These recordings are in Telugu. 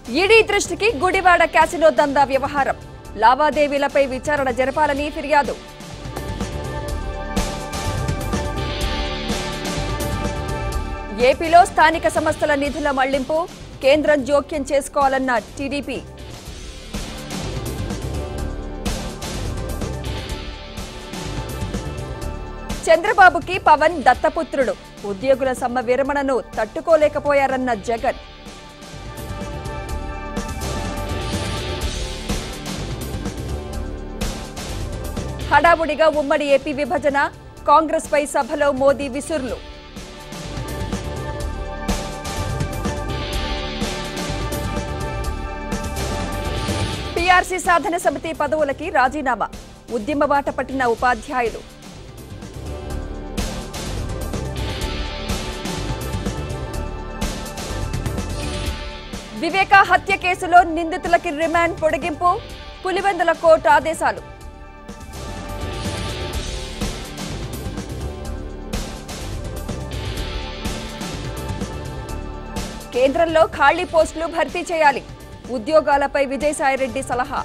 ఈడీ దృష్టికి గుడివాడ క్యాసినో దందా వ్యవహారం లావాదేవీలపై విచారణ జరపాలని ఫిర్యాదు ఏపీలో స్థానిక సంస్థల నిధుల మళ్లింపు కేంద్రం జోక్యం చేసుకోవాలన్న టీడీపీ చంద్రబాబుకి పవన్ దత్తపుత్రుడు ఉద్యోగుల సమ్మ విరమణను తట్టుకోలేకపోయారన్న జగన్ హడావుడిగా ఉమ్మడి ఏపీ విభజన కాంగ్రెస్ పై సభలో మోదీ విసుర్లు పీఆర్సీ సాధన సమితి పదవులకి రాజీనామా ఉద్యమ బాట పట్టిన ఉపాధ్యాయులు వివేక హత్య కేసులో నిందితులకి రిమాండ్ పొడిగింపు పులివెందుల కోర్టు ఆదేశాలు కేంద్రంలో ఖాళీ పోస్టులు భర్తీ చేయాలి ఉద్యోగాలపై విజయసాయిరెడ్డి సలహా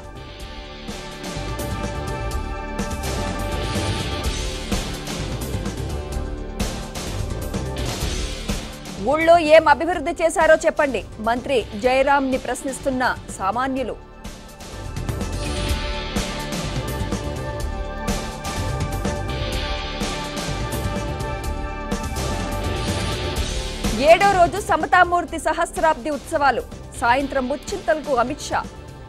ఊళ్ళో ఏం అభివృద్ధి చేశారో చెప్పండి మంత్రి జయరాం ని ప్రశ్నిస్తున్న సామాన్యులు ఏడో రోజు సమతామూర్తి సహస్రాబ్ది ఉత్సవాలు సాయంత్రం ముచ్చింతలకు అమిత్ షా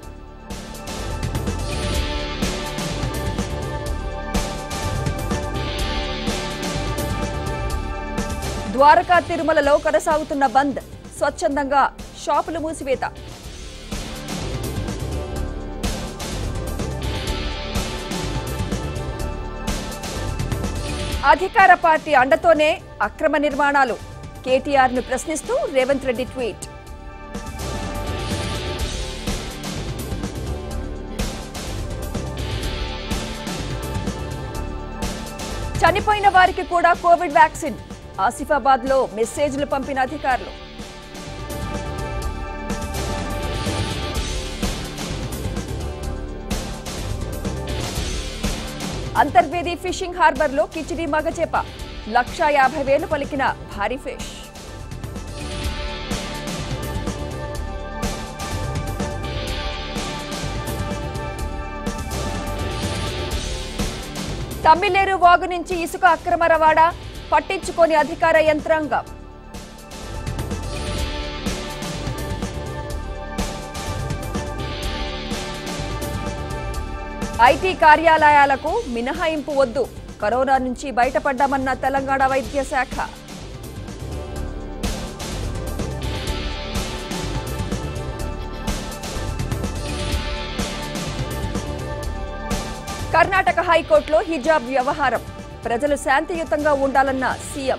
ద్వారకా తిరుమలలో కొనసాగుతున్న బంద్ స్వచ్ఛందంగా షాపులు మూసివేత అధికార పార్టీ అండతోనే అక్రమ నిర్మాణాలు కేటీఆర్ ను ప్రశ్నిస్తూ రేవంత్ రెడ్డి ట్వీట్ చనిపోయిన వారికి కూడా కోవిడ్ వ్యాక్సిన్ ఆసిఫాబాద్ లో మెసేజ్లు పంపిన అధికారులు అంతర్వేది ఫిషింగ్ హార్బర్ లో కిచిడి మగచేప లక్షా యాభై వేలు పలికిన భారీ ఫిష్ తమ్మిలేరు వాగు నుంచి ఇసుక అక్రమ రవాణా పట్టించుకోని అధికార యంత్రాంగం ఐటీ కార్యాలయాలకు మినహాయింపు వద్దు కరోనా నుంచి బయటపడ్డామన్న తెలంగాణ వైద్య శాఖ కర్ణాటక హైకోర్టులో హిజాబ్ వ్యవహారం ప్రజలు శాంతియుతంగా ఉండాలన్న సీఎం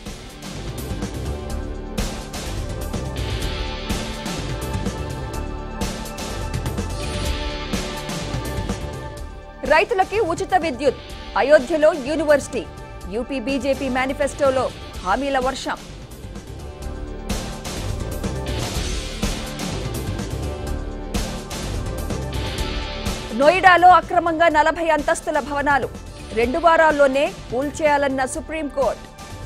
రైతులకి ఉచిత విద్యుత్ అయోధ్యలో యూనివర్సిటీ యూపీ బీజేపీ మేనిఫెస్టోలో హామీల వర్షం నోయిడాలో అక్రమంగా నలభై అంతస్తుల భవనాలు రెండు వారాల్లోనే కూల్చేయాలన్న సుప్రీంకోర్టు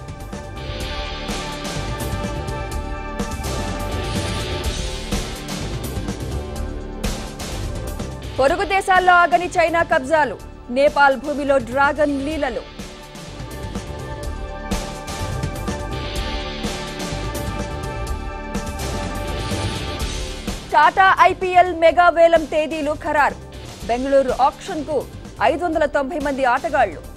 పొరుగు దేశాల్లో ఆగని చైనా కబ్జాలు నేపాల్ భూమిలో డ్రాగన్ లీలలు టాటా ఐపీఎల్ మెగా వేలం తేదీలు ఖరారు బెంగళూరు ఆక్షన్కు ఐదు వందల తొంభై మంది ఆటగాళ్లు